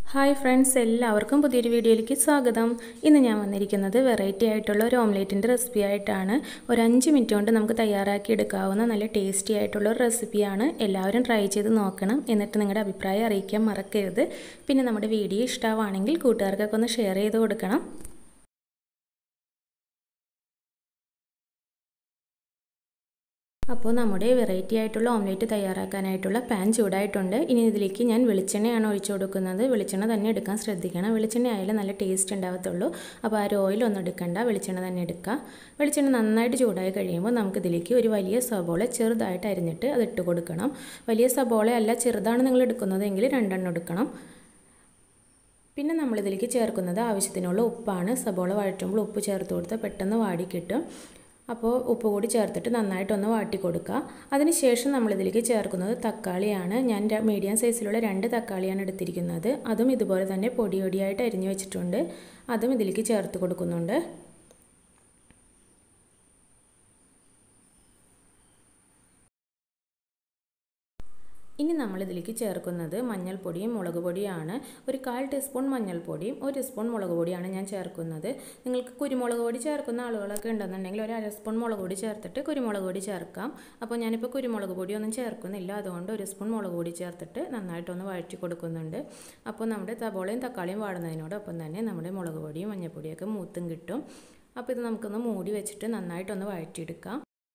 hi friends എല്ലാവർക്കും പുതിയൊരു വീഡിയോയിലേക്ക് സ്വാഗതം ഇന്ന് ഞാൻ വന്നിരിക്കുന്നത് വെറൈറ്റി ആയിട്ടുള്ള ഒരു ഓംലേറ്റിൻ്റെ റെസിപ്പി ആയിട്ടാണ് ഒരു അഞ്ച് മിനിറ്റ് കൊണ്ട് നമുക്ക് തയ്യാറാക്കി എടുക്കാവുന്ന നല്ല ടേസ്റ്റി ആയിട്ടുള്ള ഒരു റെസിപ്പിയാണ് എല്ലാവരും ട്രൈ ചെയ്ത് നോക്കണം എന്നിട്ട് നിങ്ങളുടെ അഭിപ്രായം അറിയിക്കാൻ മറക്കരുത് പിന്നെ നമ്മുടെ വീഡിയോ ഇഷ്ടമാണെങ്കിൽ കൂട്ടുകാർക്കൊക്കെ ഒന്ന് ഷെയർ ചെയ്ത് കൊടുക്കണം അപ്പോൾ നമ്മുടെ വെറൈറ്റി ആയിട്ടുള്ള ഓംലേറ്റ് തയ്യാറാക്കാനായിട്ടുള്ള പാൻ ചൂടായിട്ടുണ്ട് ഇനി ഇതിലേക്ക് ഞാൻ വെളിച്ചെണ്ണയാണ് ഒഴിച്ചു കൊടുക്കുന്നത് വെളിച്ചെണ്ണ തന്നെ എടുക്കാൻ ശ്രദ്ധിക്കണം വെളിച്ചെണ്ണ ആയാലും നല്ല ടേസ്റ്റ് ഉണ്ടാവത്തുള്ളൂ അപ്പോൾ ആ ഒരു ഓയിൽ ഒന്നും എടുക്കണ്ട വെളിച്ചെണ്ണ തന്നെ എടുക്കുക വെളിച്ചെണ്ണ നന്നായിട്ട് ചൂടായി കഴിയുമ്പോൾ നമുക്കിതിലേക്ക് ഒരു വലിയ സബോള ചെറുതായിട്ട് അരിഞ്ഞിട്ട് അത് ഇട്ട് കൊടുക്കണം വലിയ സബോള അല്ല ചെറുതാണ് നിങ്ങൾ എടുക്കുന്നതെങ്കിൽ രണ്ടെണ്ണം എടുക്കണം പിന്നെ നമ്മളിതിലേക്ക് ചേർക്കുന്നത് ആവശ്യത്തിനുള്ള ഉപ്പാണ് സബോള വഴറ്റുമ്പോൾ ഉപ്പ് ചേർത്ത് കൊടുത്താൽ പെട്ടെന്ന് വാടി കിട്ടും അപ്പോൾ ഉപ്പ് കൂടി ചേർത്തിട്ട് നന്നായിട്ടൊന്ന് വാട്ടി കൊടുക്കുക അതിനുശേഷം നമ്മളിതിലേക്ക് ചേർക്കുന്നത് തക്കാളിയാണ് ഞാൻ മീഡിയം സൈസിലുള്ള രണ്ട് തക്കാളിയാണ് എടുത്തിരിക്കുന്നത് അതും ഇതുപോലെ തന്നെ പൊടി പൊടിയായിട്ട് അരിഞ്ഞു വെച്ചിട്ടുണ്ട് അതും ഇതിലേക്ക് ചേർത്ത് കൊടുക്കുന്നുണ്ട് ഇനി നമ്മളിതിലേക്ക് ചേർക്കുന്നത് മഞ്ഞൾപ്പൊടിയും മുളക് പൊടിയാണ് ഒരു കാൽ ടീസ്പൂൺ മഞ്ഞൾപ്പൊടിയും ഒരു സ്പൂൺ മുളക് പൊടിയാണ് ഞാൻ ചേർക്കുന്നത് നിങ്ങൾക്ക് കുരുമുളക് പൊടി ചേർക്കുന്ന ആളുകളൊക്കെ ഉണ്ടെന്നുണ്ടെങ്കിൽ ഒരു അര സ്പൂൺ മുളക് പൊടി ചേർത്തിട്ട് കുരുമുളക് പൊടി ചേർക്കാം അപ്പോൾ ഞാനിപ്പോൾ കുരുമുളക് പൊടി ഒന്നും ചേർക്കുന്നില്ല അതുകൊണ്ട് ഒരു സ്പൂൺ മുളക് പൊടി ചേർത്തിട്ട് നന്നായിട്ടൊന്ന് വഴറ്റി കൊടുക്കുന്നുണ്ട് അപ്പോൾ നമ്മുടെ സബോളയും തക്കാളിയും വാടുന്നതിനോടൊപ്പം തന്നെ നമ്മുടെ മുളക് പൊടിയും മഞ്ഞൾപ്പൊടിയൊക്കെ മൂത്തും കിട്ടും അപ്പോൾ ഇത് നമുക്കൊന്ന് മൂടി വെച്ചിട്ട് നന്നായിട്ടൊന്ന് വഴറ്റിയെടുക്കാം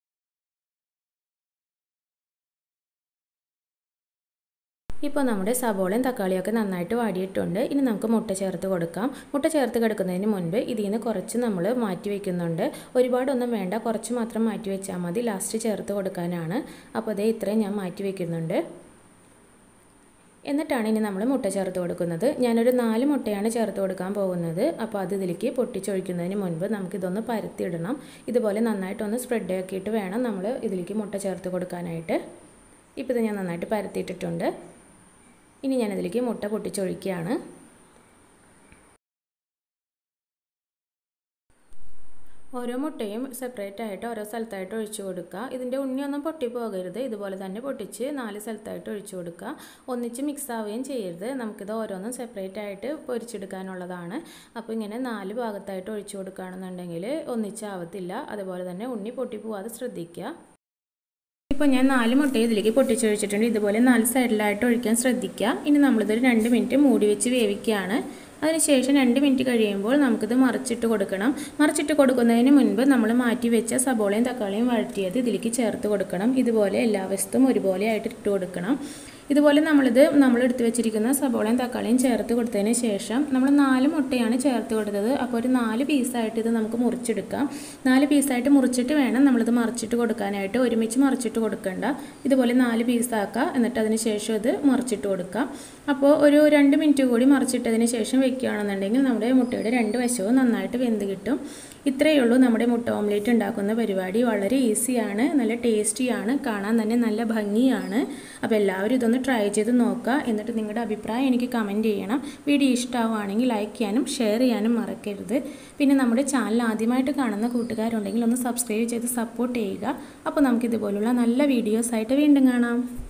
ഇപ്പോൾ നമ്മുടെ സബോളയും തക്കാളിയൊക്കെ നന്നായിട്ട് വാടിയിട്ടുണ്ട് ഇനി നമുക്ക് മുട്ട ചേർത്ത് കൊടുക്കാം മുട്ട ചേർത്ത് കിടക്കുന്നതിന് മുൻപ് ഇതിൽ നിന്ന് കുറച്ച് നമ്മൾ മാറ്റി വയ്ക്കുന്നുണ്ട് ഒരുപാടൊന്നും വേണ്ട കുറച്ച് മാത്രം മാറ്റി വെച്ചാൽ മതി ലാസ്റ്റ് ചേർത്ത് കൊടുക്കാനാണ് അപ്പോൾ അതേ ഇത്രയും ഞാൻ മാറ്റി വയ്ക്കുന്നുണ്ട് എന്നിട്ടാണ് ഇനി നമ്മൾ മുട്ട ചേർത്ത് കൊടുക്കുന്നത് ഞാനൊരു നാല് മുട്ടയാണ് ചേർത്ത് കൊടുക്കാൻ പോകുന്നത് അപ്പോൾ അത് ഇതിലേക്ക് പൊട്ടിച്ചൊഴിക്കുന്നതിന് മുൻപ് നമുക്കിതൊന്ന് പരത്തിയിടണം ഇതുപോലെ നന്നായിട്ടൊന്ന് സ്പ്രെഡ് ആക്കിയിട്ട് വേണം നമ്മൾ ഇതിലേക്ക് മുട്ട ചേർത്ത് കൊടുക്കാനായിട്ട് ഇപ്പോൾ ഇത് ഞാൻ നന്നായിട്ട് പരത്തിയിട്ടിട്ടുണ്ട് ഇനി ഞാനതിലേക്ക് മുട്ട പൊട്ടിച്ചൊഴിക്കുകയാണ് ഓരോ മുട്ടയും സെപ്പറേറ്റ് ആയിട്ട് ഓരോ സ്ഥലത്തായിട്ട് ഒഴിച്ചു കൊടുക്കുക ഇതിൻ്റെ ഉണ്ണിയൊന്നും പൊട്ടി പോകരുത് ഇതുപോലെ തന്നെ പൊട്ടിച്ച് നാല് സ്ഥലത്തായിട്ട് ഒഴിച്ചു കൊടുക്കുക ഒന്നിച്ച് മിക്സ് ആവുകയും ചെയ്യരുത് നമുക്കിത് ഓരോന്നും സെപ്പറേറ്റ് ആയിട്ട് പൊരിച്ചെടുക്കാനുള്ളതാണ് അപ്പോൾ ഇങ്ങനെ നാല് ഭാഗത്തായിട്ട് ഒഴിച്ചു കൊടുക്കുകയാണെന്നുണ്ടെങ്കിൽ ഒന്നിച്ചാവത്തില്ല അതുപോലെ തന്നെ ഉണ്ണി പൊട്ടി പോവാതെ ശ്രദ്ധിക്കുക ഇപ്പോൾ ഞാൻ നാല് മുട്ട ഇതിലേക്ക് പൊട്ടിച്ചൊഴിച്ചിട്ടുണ്ട് ഇതുപോലെ നാല് സൈഡിലായിട്ട് ഒഴിക്കാൻ ശ്രദ്ധിക്കുക ഇനി നമ്മളിതൊരു രണ്ട് മിനിറ്റ് മൂടി വെച്ച് വേവിക്കുകയാണ് അതിനുശേഷം രണ്ട് മിനിറ്റ് കഴിയുമ്പോൾ നമുക്കിത് മറിച്ചിട്ട് കൊടുക്കണം മറിച്ചിട്ട് കൊടുക്കുന്നതിന് മുൻപ് നമ്മൾ മാറ്റി വെച്ച സബോളയും തക്കാളിയും വഴറ്റിയത് ഇതിലേക്ക് ചേർത്ത് കൊടുക്കണം ഇതുപോലെ എല്ലാ വശത്തും ഒരുപോലെ ആയിട്ട് ഇട്ട് കൊടുക്കണം ഇതുപോലെ നമ്മളിത് നമ്മൾ എടുത്തു വെച്ചിരിക്കുന്ന സബോളയും തക്കാളിയും ചേർത്ത് കൊടുത്തതിന് ശേഷം നമ്മൾ നാല് മുട്ടയാണ് ചേർത്ത് കൊടുത്തത് അപ്പോൾ ഒരു നാല് പീസായിട്ട് ഇത് നമുക്ക് മുറിച്ചെടുക്കാം നാല് പീസായിട്ട് മുറിച്ചിട്ട് വേണം നമ്മളിത് മറിച്ചിട്ട് കൊടുക്കാനായിട്ട് ഒരുമിച്ച് മറിച്ചിട്ട് കൊടുക്കണ്ട ഇതുപോലെ നാല് പീസാക്കുക എന്നിട്ട് അതിന് ശേഷം ഇത് മറിച്ചിട്ട് കൊടുക്കാം അപ്പോൾ ഒരു രണ്ട് മിനിറ്റ് കൂടി മറിച്ചിട്ടതിന് ശേഷം വെക്കുകയാണെന്നുണ്ടെങ്കിൽ നമ്മുടെ മുട്ടയുടെ രണ്ട് വശവും നന്നായിട്ട് വെന്ത് കിട്ടും ഇത്രയേ ഉള്ളൂ നമ്മുടെ മുട്ട ഓംലേറ്റ് ഉണ്ടാക്കുന്ന പരിപാടി വളരെ ഈസിയാണ് നല്ല ടേസ്റ്റിയാണ് കാണാൻ തന്നെ നല്ല ഭംഗിയാണ് അപ്പോൾ എല്ലാവരും ഇതൊന്ന് ട്രൈ ചെയ്ത് നോക്കുക എന്നിട്ട് നിങ്ങളുടെ അഭിപ്രായം എനിക്ക് കമൻറ്റ് ചെയ്യണം വീഡിയോ ഇഷ്ടമാവുകയാണെങ്കിൽ ലൈക്ക് ചെയ്യാനും ഷെയർ ചെയ്യാനും മറക്കരുത് പിന്നെ നമ്മുടെ ചാനൽ ആദ്യമായിട്ട് കാണുന്ന കൂട്ടുകാരുണ്ടെങ്കിൽ ഒന്ന് സബ്സ്ക്രൈബ് ചെയ്ത് സപ്പോർട്ട് ചെയ്യുക അപ്പോൾ നമുക്കിതുപോലുള്ള നല്ല വീഡിയോസായിട്ട് വീണ്ടും കാണാം